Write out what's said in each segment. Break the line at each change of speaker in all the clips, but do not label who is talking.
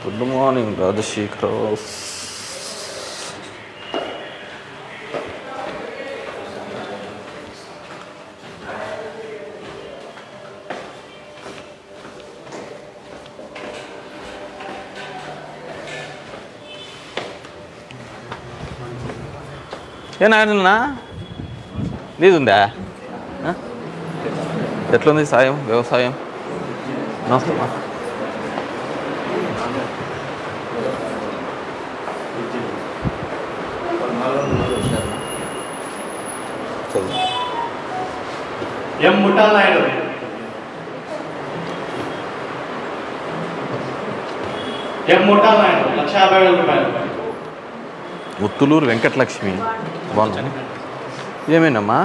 Good morning Rajasekhar ఏ నాయనా నీది ఉందా ఆ? ఎట్లుంది సాయం వ్యవసాయం నమస్తే అమ్మా. చదువు
ఎం ముఠాల్ నాయుడు ఎం ముఠాల్ నాయుడు లక్ష యాభై వేల రూపాయలు
ముత్తులూరు వెంకటలక్ష్మి బాగుంది ఏమేనమ్మా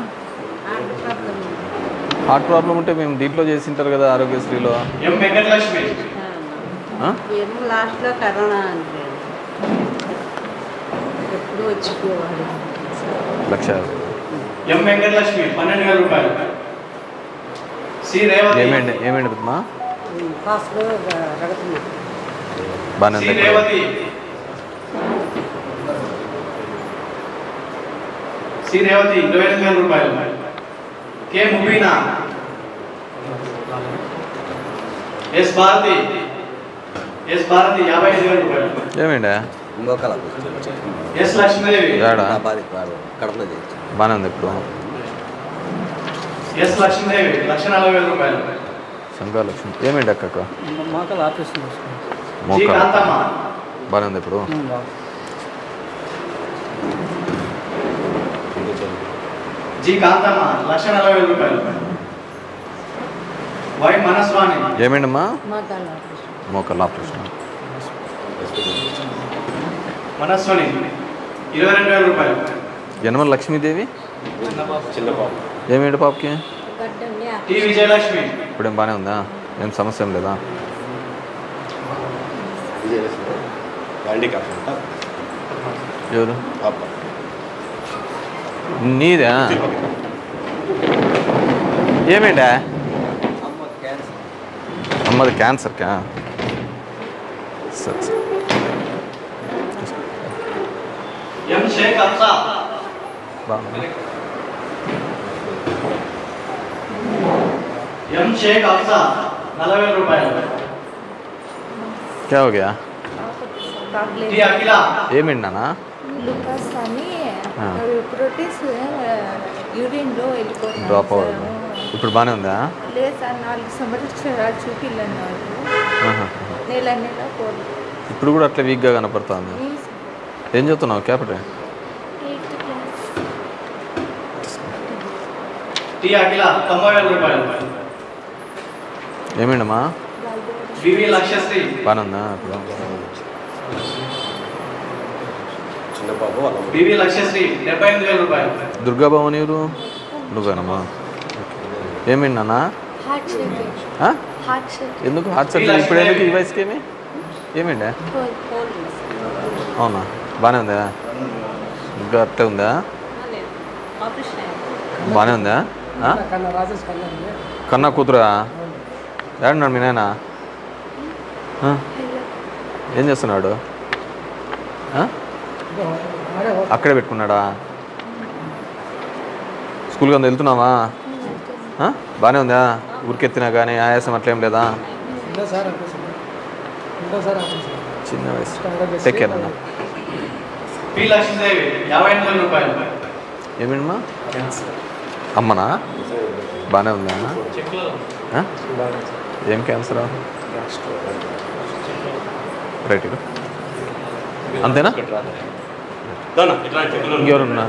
హార్ట్ ప్రాబ్లం ఉంటే మేము దీంట్లో చేసింటారు కదా ఆరోగ్యశ్రీలో
ఎం వెంకటలక్ష్మి
ఆ?
ఏమో లాస్ట్లో కరోనా అంటే ఎప్పుడు వచ్చిపోవాలి
లక్ష యాభై.
ఎం వెంకటలక్ష్మి పన్నెండు వేల రూపాయలు సి రేవతి
ఏమేండి ఏమేండి పెద్దమ్మా
ఫాస్ట్లో కడుతున్నా
బాగానే
సి
ఉంది
రేవతి సి రేవతి ఇరవై ఎనిమిది వేల రూపాయలు K Mubeena S Bharati S Bharati యాభై ఐదు వేల రూపాయలు
ఏమేండి
ఇంకొకలా
ఎస్ లక్ష్మీదేవి
ఏడా
బాధ కడపలో చేయొచ్చు
బాగానే ఉంది ఇప్పుడు
ఎస్ లక్ష్మీదేవి లక్ష నలభై వేల రూపాయలు
శంకాలక్ష్మి ఏమేంటి అక్కక
మోకాలు ఆపరేషన్ చేసుకున్నాం
జి
మోకా
కాంతమ్మ
బాగానే ఉంది ఇప్పుడు
జి కాంతమ్మ లక్ష నలభై వేల రూపాయలు వై మనస్వాణి
ఏమేంటమ్మా
మోకాలు ఆపరేషన్
మోకాళ్ళ ఆపరేషన్
మనస్వాణి ఇరవై రెండు వేల రూపాయలు
యనమల లక్ష్మీదేవి ఏమేంటి పాపకి
గడ్డండి
టి విజయలక్ష్మి
ఇప్పుడేం బాగానే ఉందా ఏం సమస్య ఏం లేదా
హ్యాండిక్యాప్
ఎవరు నీదా ఏమేంటా అమ్మది క్యాన్సర్కా సరే సరే
ఎం షేక్ హంసా
బాగుంది
ఎం షేక్ హంసా నలభై వేల రూపాయలు
క్యా హో గయా
టి అఖిల
ఏమేంటి నాన్న
లూకాస్ అని
ఆ.
ప్రోటీన్స్ యూరిన్లో వెళ్ళిపోతున్నాను
డ్రాప్ అవ్వదు ఇప్పుడు బాగానే ఉందా
లేదు సార్ నాలుగు సంవత్సరాలు చూపిల్లన్నారు
ఆహా.
నెల నెల పోదు
ఇప్పుడు కూడా అట్లా వీక్గా కనపడుతుంది ఏం చదువుతున్నావు capital
eighth class
T Akhila తొంభై వేల రూపాయలు
ఏమేంటమ్మా
వివి లక్ష్యశ్రీ
బాగానే ఉందా ఇప్పుడు
చిన్న పాప వాళ్ళ
వివి లక్ష్యశ్రీ డెబ్బై ఎనిమిది వేల రూపాయలు
దుర్గాభవన్ ఎవరు నువ్వేనమ్మా ఏమేంటి నాన్న
హార్ట్ షేక్
ఆ?
హార్ట్ షేక్
ఎందుకు హార్ట్ సర్జరీ ఇప్పుడు ఎందుకు ఈ వయసుకి ఏమి ఏమేంటి అవునా బాగానే ఉందా ఇంకా అట్లే ఉందా
ఆపరేషన్ అయింది
బాగానే ఉందా ఆ?
కన్నా రాజేష్ కన్నా ఉంది.
కన్నా కూతురా ఏడున్నాడు మీ నాయన ఆ? ఏం చేస్తున్నాడు ఆ?
ఇదో ఆడే హో-
అక్కడే పెట్టుకున్నాడా స్కూల్కి అంత వెళ్తున్నావా ఆ? బాగానే ఉందా ఉరికెత్తినా కానీ ఆయాసం అట్లేం లేదా
రెండోసారి ఆపరేషన్ రెండోసారి ఆపరేషన్
చిన్న వయసు
ఆరోగ్యశ్రీ
టేక్ కేర్ అన్న
పి లక్ష్మీదేవి యాభై ఎనిమిది వేల రూపాయలు
ఏమేమా అమ్మనా బాగానే ఉందా అన్న ఆ? ఏం క్యాన్సరా రైట్ ఇక. అంతేనా ఇంకెవరున్నా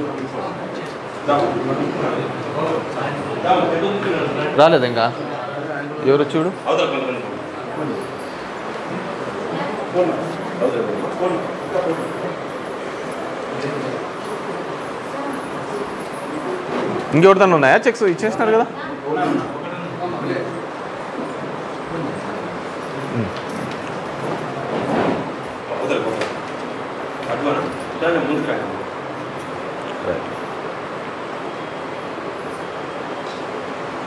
రాలేదు ఇంకా ఎవరు చూడు ఇంకెవరిదన్నా ఉన్నాయా చెక్స్ ఇచ్చేసినారు కదా రైట్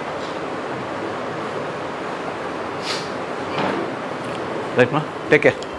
రైట్ మా టేక్ కేర్